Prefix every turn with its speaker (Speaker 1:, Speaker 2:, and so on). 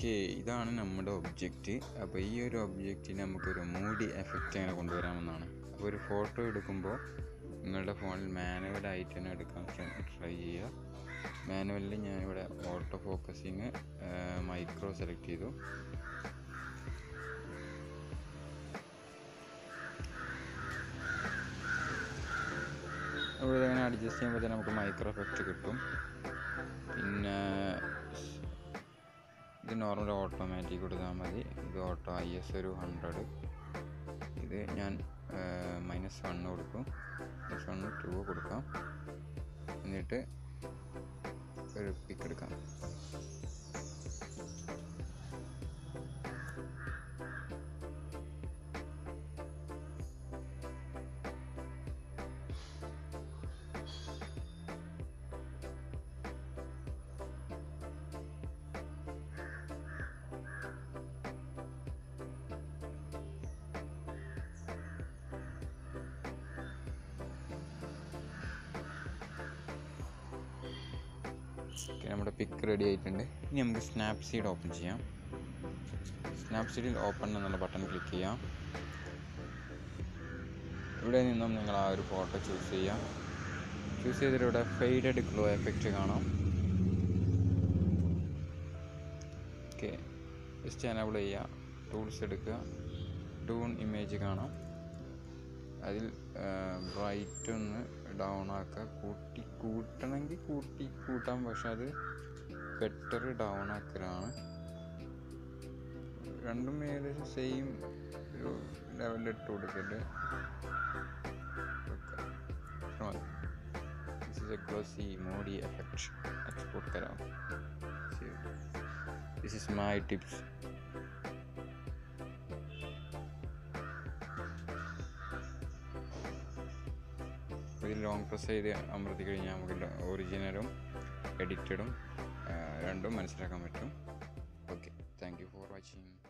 Speaker 1: okay ഇതാണ് നമ്മുടെ object അപ്പോൾ ഈ ഒരു ഒബ്ജക്റ്റിന് നമുക്കൊരു മൂടി എഫക്റ്റ് അങ്ങനെ കൊണ്ടുവരാമെന്നാണ് അപ്പോൾ ഒരു ഫോട്ടോ എടുക്കുമ്പോൾ നിങ്ങളുടെ ഫോണിൽ മാനുവലായിട്ട് തന്നെ എടുക്കാൻ ട്രൈ ചെയ്യുക മാനുവലിൽ ഞാനിവിടെ ഓട്ടോ ഫോക്കസിങ് മൈക്രോ സെലക്ട് ചെയ്തു അപ്പോൾ ഇതങ്ങനെ അഡ്ജസ്റ്റ് ചെയ്യുമ്പോൾ തന്നെ നമുക്ക് മൈക്രോ എഫക്റ്റ് കിട്ടും പിന്നെ ഇത് നോർമൽ ഓട്ടോമാറ്റിക് കൊടുത്താൽ മതി ഇത് ഓട്ടോ ഐ എസ് ഒരു ഹൺഡ്രഡ് ഇത് ഞാൻ മൈനസ് വണ്ണ് കൊടുക്കും മൈനസ് വണ്ണ് ടു കൊടുക്കാം എന്നിട്ട് ഒരു പിക്ക് എടുക്കാം ഓക്കെ നമ്മുടെ പിക്ക് റെഡി ആയിട്ടുണ്ട് ഇനി നമുക്ക് സ്നാപ്സീഡ് ഓപ്പൺ ചെയ്യാം സ്നാപ്സീഡിൽ ഓപ്പൺ എന്നുള്ള ബട്ടൺ ക്ലിക്ക് ചെയ്യാം ഇവിടെ നിന്നും നിങ്ങൾ ആ ഒരു ഫോട്ടോ ചൂസ് ചെയ്യാം ചൂസ് ചെയ്തിട്ട് ഇവിടെ ഫെയ്ഡഡ് ഗ്ലോ എഫക്റ്റ് കാണാം ഓക്കെ ജസ്റ്റ് എനേബിൾ ചെയ്യുക ടൂൾസ് എടുക്കുക ടൂൺ ഇമേജ് കാണാം അതിൽ ബ്രൈറ്റ് ഒന്ന് ഡൗൺ ആക്കുക കൂട്ടി കൂട്ടണമെങ്കിൽ കൂട്ടി കൂട്ടാം പക്ഷെ അത് ബെറ്റർ ഡൗൺ ആക്കലാണ് രണ്ടും ഏകദേശം സെയിം ഒരു ലെവലിൽ ഇട്ട് കൊടുത്തിട്ട് this is a glossy moody effect export കരാം ദിസ് ഇസ് മൈ ടിപ്സ് ഇതിൽ ലോങ് പ്രസ് ചെയ്ത് അമർത്തി കഴിഞ്ഞാൽ നമുക്ക് ഒറിജിനലും എഡിറ്റഡും രണ്ടും മനസ്സിലാക്കാൻ പറ്റും okay thank you for watching